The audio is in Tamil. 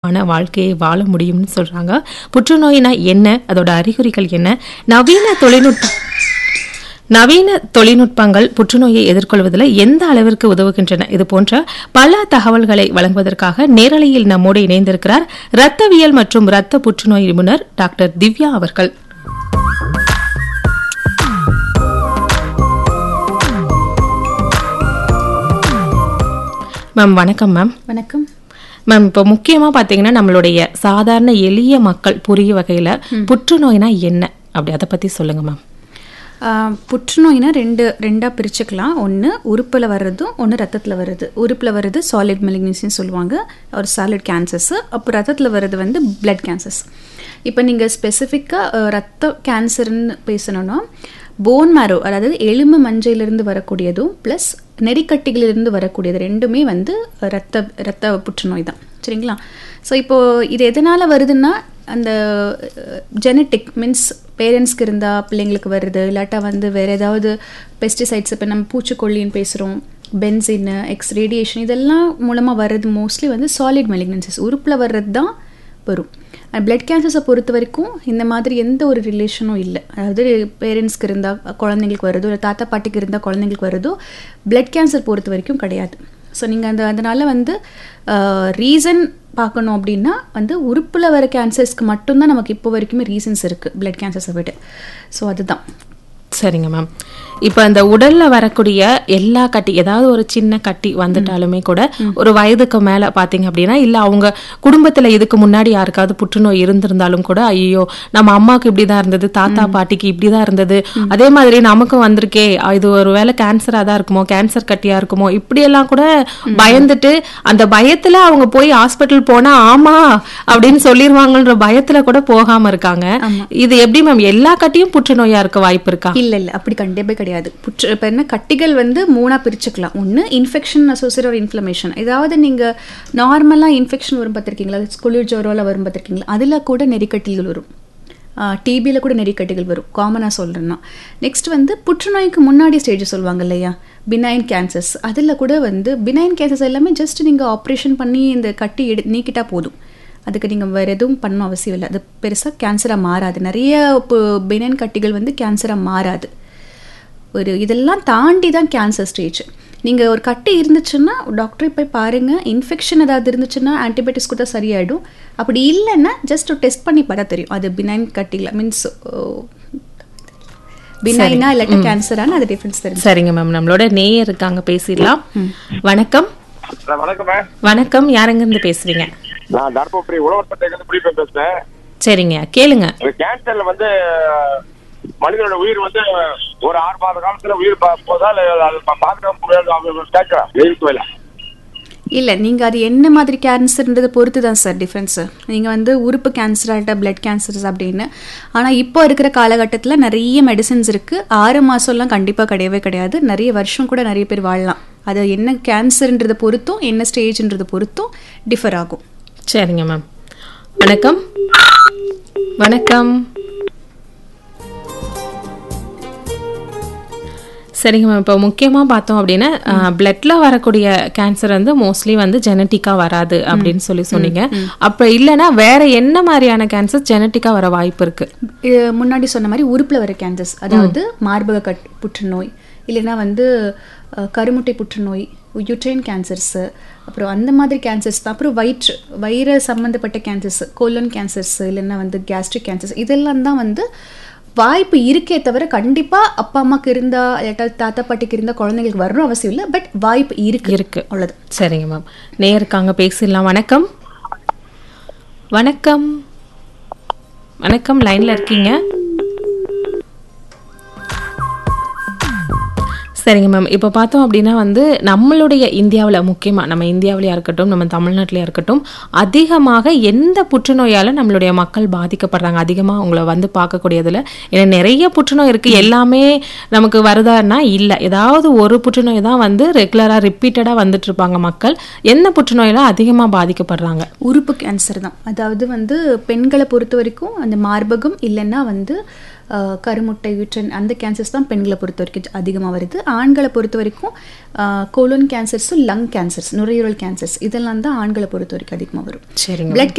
ஆரோக்கியமான வாழ்க்கையை வாழ முடியும்னு சொல்றாங்க புற்றுநோயினா என்ன அதோட அறிகுறிகள் என்ன நவீன தொழில்நுட்ப நவீன தொழில்நுட்பங்கள் புற்றுநோயை எதிர்கொள்வதில் எந்த அளவிற்கு உதவுகின்றன இது போன்ற பல தகவல்களை வழங்குவதற்காக நேரலையில் நம்மோடு இணைந்திருக்கிறார் இரத்தவியல் மற்றும் இரத்த புற்றுநோய் நிபுணர் டாக்டர் திவ்யா அவர்கள் மேம் வணக்கம் மேம் வணக்கம் மேம் இப்போ முக்கியமாக பார்த்தீங்கன்னா நம்மளுடைய சாதாரண எளிய மக்கள் புரிய வகையில் புற்றுநோய்னா என்ன அப்படி அதை பற்றி சொல்லுங்க மேம் ஆஹ், புற்றுநோய்னா ரெண்டு ரெண்டாக பிரிச்சுக்கலாம் ஒன்று உறுப்பில் வர்றதும் ஒன்று ரத்தத்தில் வருது உறுப்பில் வர்றது சாலிட் மெலிக்னன்சின்னு சொல்லுவாங்க ஒரு சாலிட் கேன்சர்ஸ் அப்போ ரத்தத்தில் வர்றது வந்து பிளட் கேன்சர்ஸ் இப்போ நீங்கள் ஸ்பெசிஃபிக்காக ரத்த கேன்சர்னு பேசணும்னா போன் மேரோ அதாவது எலும்பு மஞ்சையிலிருந்து வரக்கூடியதும் ப்ளஸ் நெறிக்கட்டிகளிலிருந்து வரக்கூடியது ரெண்டுமே வந்து ரத்த ரத்த புற்றுநோய் தான் சரிங்களா ஸோ இப்போது இது எதனால் வருதுன்னா அந்த ஜெனட்டிக் மீன்ஸ் பேரண்ட்ஸ்க்கு இருந்தால் பிள்ளைங்களுக்கு வருது இல்லாட்டா வந்து வேறு ஏதாவது பெஸ்டிசைட்ஸ் இப்போ நம்ம பூச்சிக்கொல்லின்னு பேசுகிறோம் பென்சின் எக்ஸ் ரேடியேஷன் இதெல்லாம் மூலமாக வர்றது மோஸ்ட்லி வந்து சாலிட் மெலிக்னன்சிஸ் உறுப்பில் வர்றது தான் வரும் பிளட் கேன்சர்ஸை பொறுத்த வரைக்கும் இந்த மாதிரி எந்த ஒரு ரிலேஷனும் இல்லை அதாவது பேரண்ட்ஸ்க்கு இருந்தால் குழந்தைங்களுக்கு வருதோ இல்லை தாத்தா பாட்டிக்கு இருந்தால் குழந்தைங்களுக்கு வருதோ பிளட் கேன்சர் பொறுத்த வரைக்கும் கிடையாது ஸோ நீங்கள் அந்த அதனால் வந்து ரீசன் பார்க்கணும் அப்படின்னா வந்து உறுப்பில் வர கேன்சர்ஸ்க்கு மட்டும்தான் நமக்கு இப்போ வரைக்குமே ரீசன்ஸ் இருக்குது பிளட் கேன்சர்ஸை விட ஸோ அதுதான் சரிங்க மேம் இப்போ அந்த உடல்ல வரக்கூடிய எல்லா கட்டி ஏதாவது ஒரு சின்ன கட்டி வந்துட்டாலுமே கூட ஒரு வயதுக்கு மேல பாத்தீங்க அப்படின்னா இல்ல அவங்க குடும்பத்துல இதுக்கு முன்னாடி யாருக்காவது புற்றுநோய் இருந்திருந்தாலும் கூட ஐயோ நம்ம அம்மாவுக்கு இப்படிதான் இருந்தது தாத்தா பாட்டிக்கு இப்படிதான் இருந்தது அதே மாதிரி நமக்கும் வந்திருக்கே அ, இது ஒரு வேளை கேன்சரா தான் இருக்குமோ கேன்சர் கட்டியா இருக்குமோ இப்படி எல்லாம் கூட பயந்துட்டு அந்த பயத்துல அவங்க போய் ஹாஸ்பிட்டல் போனா ஆமா அப்படின்னு சொல்லிருவாங்கன்ற பயத்துல கூட போகாம இருக்காங்க இது எப்படி மேம் எல்லா கட்டியும் புற்றுநோயா இருக்க வாய்ப்பு இருக்கா இல்லை இல்லை அப்படி கண்டிப்பாக கிடையாது புற்று இப்போ என்ன கட்டிகள் வந்து மூணாக பிரிச்சுக்கலாம் ஒன்று இன்ஃபெக்ஷன் அசோசியேட் ஒரு இன்ஃப்ளமேஷன் ஏதாவது நீங்கள் நார்மலாக இன்ஃபெக்ஷன் வரும் பார்த்துருக்கீங்களா குளிர் ஜோரோவில் வரும் பார்த்துருக்கீங்களா அதில் கூட நெறிக்கட்டிகள் வரும் டிபியில் கூட நெறிக்கட்டிகள் வரும் காமனாக சொல்கிறேன்னா நெக்ஸ்ட் வந்து புற்றுநோய்க்கு முன்னாடி ஸ்டேஜ் சொல்லுவாங்க இல்லையா பினைன் கேன்சர்ஸ் அதில் கூட வந்து பினைன் கேன்சர்ஸ் எல்லாமே ஜஸ்ட் நீங்கள் ஆப்ரேஷன் பண்ணி இந்த கட்டி எடு நீக்கிட்டா போதும் அதுக்கு நீங்கள் வேறு எதுவும் பண்ணணும் அவசியம் இல்லை அது பெருசாக கேன்சராக மாறாது நிறைய இப்போ பினைன் கட்டிகள் வந்து கேன்சராக மாறாது ஒரு இதெல்லாம் தாண்டி தான் கேன்சர் ஸ்டேஜ் நீங்கள் ஒரு கட்டி இருந்துச்சுன்னா டாக்டரை போய் பாருங்கள் இன்ஃபெக்ஷன் ஏதாவது இருந்துச்சுன்னா ஆன்டிபயோட்டிக்ஸ் கொடுத்தா சரியாயிடும் அப்படி இல்லைன்னா ஜஸ்ட் டெஸ்ட் பண்ணி பார்த்தா தெரியும் அது பினைன் கட்டியில் மீன்ஸ் பினைனா இல்லாட்டி கேன்சரான அது டிஃப்ரென்ஸ் தெரியும் சரிங்க மேம் நம்மளோட நேயர் இருக்காங்க பேசிடலாம் வணக்கம் ஹலோ, வணக்கம்மா வணக்கம் யாருங்க இருந்து பேசுறீங்க நான் தர்மபுரி உழவர்பேட்டையிலிருந்து புலிப்பேன் பேசுறேன் சரிங்க கேளுங்க இந்த கேன்சர்ல வந்து மனிதனோட உயிர் வந்து ஒரு ஆறு மாத காலத்துல உயிர் பா- போதா இல்ல அது பா- பார்க்க முடியாது அவங்க கேட்கலாம் எழுத்துவையில இல்லை நீங்கள் அது என்ன மாதிரி கேன்சர்ன்றதை பொறுத்து தான் சார் டிஃப்ரென்ஸு நீங்கள் வந்து உறுப்பு கேன்சராகிட்ட பிளட் கேன்சர்ஸ் அப்படின்னு ஆனால் இப்போ இருக்கிற காலகட்டத்தில் நிறைய மெடிசின்ஸ் இருக்குது ஆறு மாதம்லாம் கண்டிப்பாக கிடையவே கிடையாது நிறைய வருஷம் கூட நிறைய பேர் வாழலாம் அது என்ன கேன்சர்ன்றதை பொறுத்தும் என்ன ஸ்டேஜ்ன்றதை பொறுத்தும் டிஃபர் ஆகும் சரிங்க மேம் வணக்கம் வணக்கம் சரிங்க மேம் இப்போ முக்கியமாக பார்த்தோம் அப்படின்னா பிளட்ல வரக்கூடிய கேன்சர் வந்து மோஸ்ட்லி வந்து ஜெனட்டிக்காக வராது அப்படின்னு சொல்லி சொன்னீங்க அப்போ இல்லைன்னா வேற என்ன மாதிரியான கேன்சர் ஜெனட்டிக்காக வர வாய்ப்பு இருக்கு இது முன்னாடி சொன்ன மாதிரி உறுப்பில் வர கேன்சர்ஸ் அதாவது மார்பக கட் புற்றுநோய் இல்லைன்னா வந்து அஹ், கருமுட்டை புற்றுநோய் யூட்ரைன் கேன்சர்ஸு அப்புறம் அந்த மாதிரி கேன்சர்ஸ் தான் அப்புறம் வயிற்று வயிறு சம்மந்தப்பட்ட கேன்சர்ஸ் கோலன் கேன்சர்ஸ் இல்லைன்னா வந்து கேஸ்ட்ரிக் கேன்சர்ஸ் இதெல்லாம் தான் வந்து வாய்ப்பு இருக்கே தவிர கண்டிப்பாக அப்பா அம்மாக்கு இருந்தா இல்லாட்டா தாத்தா பாட்டிக்கு இருந்தால் குழந்தைங்களுக்கு வரணும் அவசியம் இல்லை பட் வாய்ப்பு இருக்கு இருக்கு அவ்வளோதான் சரிங்க மேம் நேருக்காங்க பேசிடலாம் வணக்கம் வணக்கம் வணக்கம் லைன்ல இருக்கீங்க சரிங்க மேம் இப்போ பார்த்தோம் அப்படின்னா வந்து நம்மளுடைய இந்தியாவில் முக்கியமாக நம்ம இந்தியாவிலையா இருக்கட்டும் நம்ம தமிழ்நாட்டிலையா இருக்கட்டும் அதிகமாக எந்த புற்றுநோயால் நம்மளுடைய மக்கள் பாதிக்கப்படுறாங்க அதிகமாக உங்களை வந்து பார்க்கக்கூடியதில் ஏன்னா நிறைய புற்றுநோய் இருக்குது எல்லாமே நமக்கு வருதான்னா இல்லை ஏதாவது ஒரு புற்றுநோய் தான் வந்து ரெகுலராக ரிப்பீட்டடாக வந்துட்டு இருப்பாங்க மக்கள் எந்த புற்றுநோயில அதிகமாக பாதிக்கப்படுறாங்க உறுப்பு கேன்சர் தான் அதாவது வந்து பெண்களை பொறுத்த வரைக்கும் அந்த மார்பகம் இல்லைன்னா வந்து அஹ், கருமுட்டை யூட்ரன் அந்த கேன்சர்ஸ் தான் பெண்களை பொறுத்த வரைக்கும் அதிகமாக வருது ஆண்களை பொறுத்த வரைக்கும் கோலோன் கேன்சர்ஸும் லங் கேன்சர்ஸ் நுரையீரல் கேன்சர்ஸ் இதெல்லாம் தான் ஆண்களை பொறுத்த வரைக்கும் அதிகமாக வரும் சரிங்க பிளட்